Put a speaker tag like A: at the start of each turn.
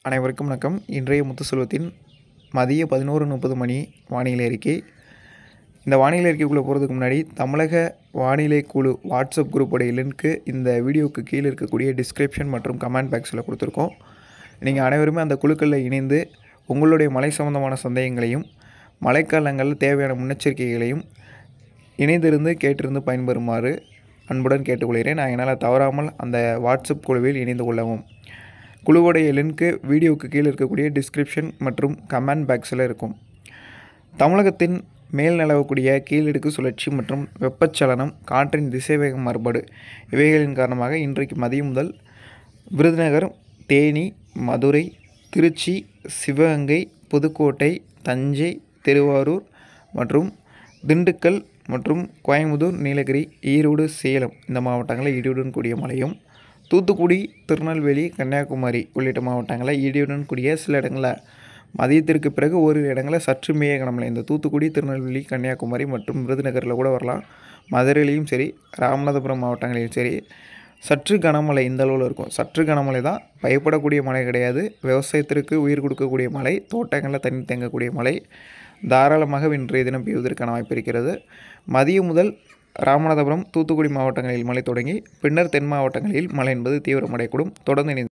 A: அனைவருக்கும் வணக்கம் இன்றைய முத்துசெல்வத்தின் மதிய பதினோரு முப்பது மணி வானிலை அறிக்கை இந்த வானிலை அறிக்கைக்குள்ளே போகிறதுக்கு முன்னாடி தமிழக வானிலை குழு வாட்ஸ்அப் குரூப்போடைய லிங்க்கு இந்த வீடியோவுக்கு கீழே இருக்கக்கூடிய டிஸ்கிரிப்ஷன் மற்றும் கமெண்ட் பாக்ஸில் கொடுத்துருக்கோம் நீங்கள் அனைவருமே அந்த குழுக்களில் இணைந்து உங்களுடைய மழை சம்பந்தமான சந்தேகங்களையும் மழைக்காலங்களில் தேவையான முன்னெச்சரிக்கைகளையும் இணைந்திருந்து கேட்டிருந்து பயன்பெறுமாறு அன்புடன் கேட்டுக்கொள்கிறேன் நான் என்னால் தவறாமல் அந்த வாட்ஸ்அப் குழுவில் இணைந்து கொள்ளவும் குழுவுடைய லிங்க்கு வீடியோவுக்கு கீழே இருக்கக்கூடிய டிஸ்கிரிப்ஷன் மற்றும் கமெண்ட் பாக்ஸில் இருக்கும் தமிழகத்தின் மேல் நிலவக்கூடிய கீழடுக்கு சுழற்சி மற்றும் வெப்பச்சலனம் காற்றின் திசைவேகம் மாறுபாடு இவைகளின் காரணமாக இன்றைக்கு மதியம் முதல் விருதுநகர் தேனி மதுரை திருச்சி சிவகங்கை புதுக்கோட்டை தஞ்சை திருவாரூர் மற்றும் திண்டுக்கல் மற்றும் கோயம்புத்தூர் நீலகிரி ஈரோடு சேலம் இந்த மாவட்டங்களில் இடியுடன் கூடிய மழையும் தூத்துக்குடி திருநெல்வேலி கன்னியாகுமரி உள்ளிட்ட மாவட்டங்களில் இடியுடன் கூடிய சில இடங்களில் மதியத்திற்கு பிறகு ஓரிரு இடங்களில் சற்று மேய கனமழை இந்த தூத்துக்குடி திருநெல்வேலி கன்னியாகுமரி மற்றும் விருதுநகரில் கூட வரலாம் மதுரையிலையும் சரி ராமநாதபுரம் மாவட்டங்களிலும் சரி சற்று கனமழை இந்த அளவில் இருக்கும் சற்று கனமழை தான் பயப்படக்கூடிய மழை கிடையாது விவசாயத்திற்கு உயிர் கொடுக்கக்கூடிய மழை தோட்டங்களில் தண்ணி தேங்கக்கூடிய மழை தாராளமாக இன்றைய தினம் பெய்வதற்கான வாய்ப்பு இருக்கிறது மதியம் முதல் ராமநாதபுரம் தூத்துக்குடி மாவட்டங்களில் மழை தொடங்கி பின்னர் தென் மாவட்டங்களில் மழை என்பது தீவிரமடையக்கூடும் தொடர்ந்து இணைந்து